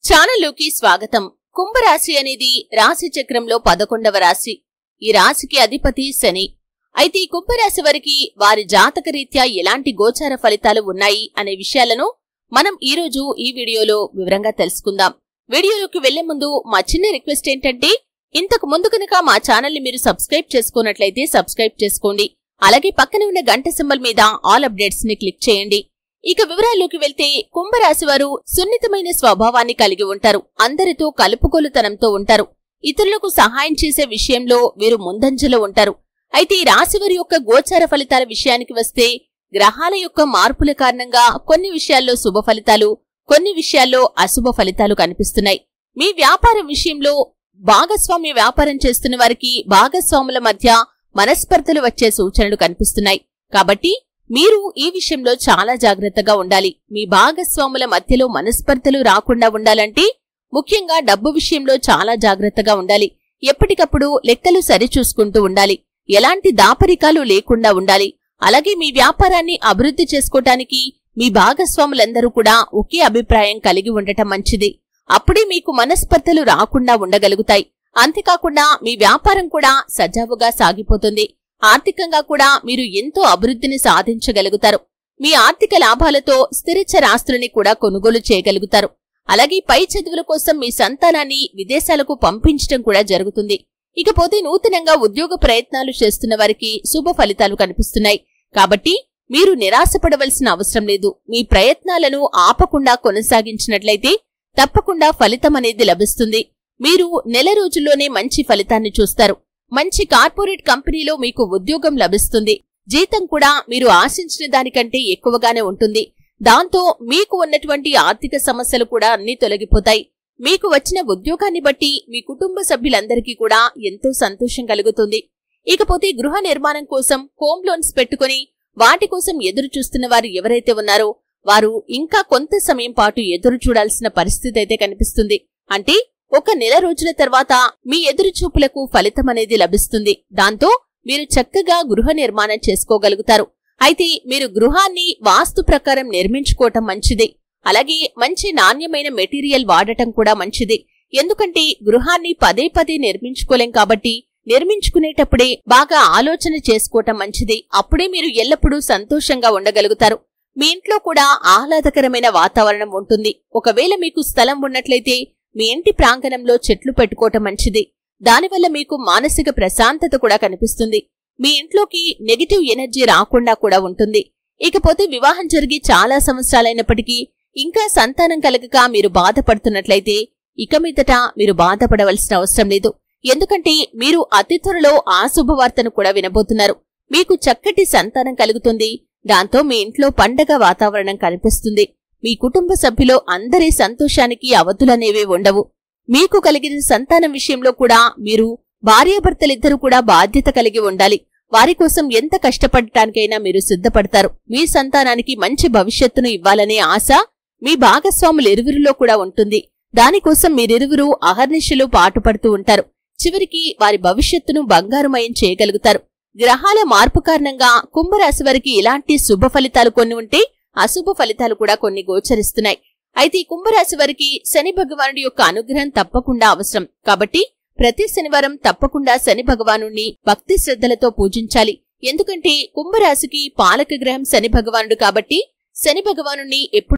ఛానల్లోకి స్వాగతం కుంభరాశి అనేది రాశి చక్రంలో పదకొండవ రాశి ఈ రాశికి అధిపతి శని అయితే ఈ కుంభరాశి వారికి వారి జాతక రీత్యా ఎలాంటి గోచార ఫలితాలు ఉన్నాయి అనే విషయాలను మనం ఈ రోజు ఈ వీడియోలో వివరంగా తెలుసుకుందాం వీడియోలోకి వెళ్లే ముందు మా చిన్న రిక్వెస్ట్ ఏంటంటే ఇంతకు ముందు కనుక మా ఛానల్ ని మీరు సబ్స్క్రైబ్ చేసుకున్నట్లయితే సబ్స్క్రైబ్ చేసుకోండి అలాగే పక్కన ఉన్న గంట సింబల్ మీద ఆల్ అప్డేట్స్ ని క్లిక్ చేయండి ఇక వివరాల్లోకి వెళ్తే కుంభరాశి వారు సున్నితమైన స్వభావాన్ని కలిగి ఉంటారు అందరితో కలుపుకొలుతనంతో ఉంటారు ఇతరులకు సహాయం చేసే విషయంలో వీరు ముందంజలో ఉంటారు అయితే ఈ రాశివారి యొక్క గోచార ఫలితాల విషయానికి వస్తే గ్రహాల యొక్క మార్పుల కారణంగా కొన్ని విషయాల్లో శుభ ఫలితాలు కొన్ని విషయాల్లో అశుభ ఫలితాలు కనిపిస్తున్నాయి మీ వ్యాపారం విషయంలో భాగస్వామ్య వ్యాపారం చేస్తున్న వారికి భాగస్వాముల మధ్య మనస్పర్ధలు వచ్చే సూచనలు కనిపిస్తున్నాయి కాబట్టి మీరు ఈ విషయంలో చాలా జాగ్రత్తగా ఉండాలి మీ భాగస్వాముల మధ్యలో మనస్పర్ధలు రాకుండా ఉండాలంటే ముఖ్యంగా డబ్బు విషయంలో చాలా జాగ్రత్తగా ఉండాలి ఎప్పటికప్పుడు లెక్కలు సరిచూసుకుంటూ ఉండాలి ఎలాంటి దాపరికాలు లేకుండా ఉండాలి అలాగే మీ వ్యాపారాన్ని అభివృద్ధి చేసుకోవటానికి మీ భాగస్వాములందరూ కూడా ఒకే అభిప్రాయం కలిగి ఉండటం మంచిది అప్పుడే మీకు మనస్పర్ధలు రాకుండా ఉండగలుగుతాయి అంతేకాకుండా మీ వ్యాపారం కూడా సజావుగా సాగిపోతుంది ఆర్థికంగా కూడా మీరు ఎంతో అభివృద్ధిని సాధించగలుగుతారు మీ ఆర్థిక లాభాలతో స్థిరచర ఆస్తులని కూడా కొనుగోలు చేయగలుగుతారు అలాగే పై చదువుల కోసం మీ సంతానాన్ని విదేశాలకు పంపించడం కూడా జరుగుతుంది ఇకపోతే నూతనంగా ఉద్యోగ ప్రయత్నాలు చేస్తున్న వారికి శుభ ఫలితాలు కనిపిస్తున్నాయి కాబట్టి మీరు నిరాశపడవలసిన అవసరం లేదు మీ ప్రయత్నాలను ఆపకుండా కొనసాగించినట్లయితే తప్పకుండా ఫలితం అనేది లభిస్తుంది మీరు నెల రోజుల్లోనే మంచి ఫలితాన్ని చూస్తారు మంచి కార్పొరేట్ కంపెనీలో మీకు ఉద్యోగం లభిస్తుంది జీతం కూడా మీరు ఆశించిన దానికంటే ఎక్కువగానే ఉంటుంది దాంతో మీకు ఉన్నటువంటి ఆర్థిక సమస్యలు కూడా అన్ని తొలగిపోతాయి మీకు వచ్చిన ఉద్యోగాన్ని బట్టి మీ కుటుంబ సభ్యులందరికీ కూడా ఎంతో సంతోషం కలుగుతుంది ఇకపోతే గృహ నిర్మాణం కోసం హోమ్ లోన్స్ పెట్టుకుని వాటి కోసం ఎదురు చూస్తున్న వారు ఎవరైతే ఉన్నారో వారు ఇంకా కొంత సమయం పాటు ఎదురు చూడాల్సిన పరిస్థితి అయితే కనిపిస్తుంది అంటే ఒక నెల రోజుల తర్వాత మీ ఎదురు చూపులకు ఫలితం అనేది లభిస్తుంది దాంతో మీరు చక్కగా గృహ నిర్మాణం చేసుకోగలుగుతారు అయితే మీరు గృహాన్ని వాస్తు ప్రకారం నిర్మించుకోవటం మంచిది అలాగే మంచి నాణ్యమైన మెటీరియల్ వాడటం కూడా మంచిది ఎందుకంటే గృహాన్ని పదే పదే నిర్మించుకోలేం కాబట్టి నిర్మించుకునేటప్పుడే బాగా ఆలోచన చేసుకోవటం మంచిది అప్పుడే మీరు ఎల్లప్పుడూ సంతోషంగా ఉండగలుగుతారు మీ ఇంట్లో కూడా ఆహ్లాదకరమైన వాతావరణం ఉంటుంది ఒకవేళ మీకు స్థలం ఉన్నట్లయితే మీ ఇంటి ప్రాంగణంలో చెట్లు పెట్టుకోవటం మంచిది దానివల్ల మీకు మానసిక ప్రశాంతత కూడా కనిపిస్తుంది మీ ఇంట్లోకి నెగిటివ్ ఎనర్జీ రాకుండా కూడా ఉంటుంది ఇకపోతే వివాహం జరిగి చాలా సంవత్సరాలైనప్పటికీ ఇంకా సంతానం కలగక మీరు బాధపడుతున్నట్లయితే ఇక మీదట మీరు బాధపడవలసిన అవసరం లేదు ఎందుకంటే మీరు అతి త్వరలో ఆ శుభవార్తను కూడా వినబోతున్నారు మీకు చక్కటి సంతానం కలుగుతుంది దాంతో మీ ఇంట్లో పండగ వాతావరణం కనిపిస్తుంది మీ కుటుంబ సభ్యులో అందరి సంతోషానికి అవధులనేవే ఉండవు మీకు కలిగిన సంతానం విషయంలో కూడా మీరు భార్యాభర్తలిద్దరూ కూడా బాధ్యత కలిగి ఉండాలి వారి కోసం ఎంత కష్టపడటానికైనా మీరు సిద్ధపడతారు మీ సంతానానికి మంచి భవిష్యత్తును ఇవ్వాలనే ఆశ మీ భాగస్వాములు ఇరువురిలో కూడా ఉంటుంది దానికోసం మీరిరువురు అహర్నిశలు పాటుపడుతూ ఉంటారు చివరికి వారి భవిష్యత్తును బంగారుమయం చేయగలుగుతారు గ్రహాల మార్పు కారణంగా కుంభరాశి వారికి ఇలాంటి శుభ ఫలితాలు కొన్ని ఉంటే అశుభ ఫలితాలు కూడా కొన్ని గోచరిస్తున్నాయి అయితే ఈ కుంభరాశి వారికి శని భగవానుడి యొక్క అనుగ్రహం తప్పకుండా అవసరం కాబట్టి ప్రతి శనివారం తప్పకుండా శని భగవాను భక్తి శ్రద్ధలతో పూజించాలి ఎందుకంటే కుంభరాశికి పాలక గ్రహం శని భగవానుడు కాబట్టి శని భగవాను ఎప్పుడు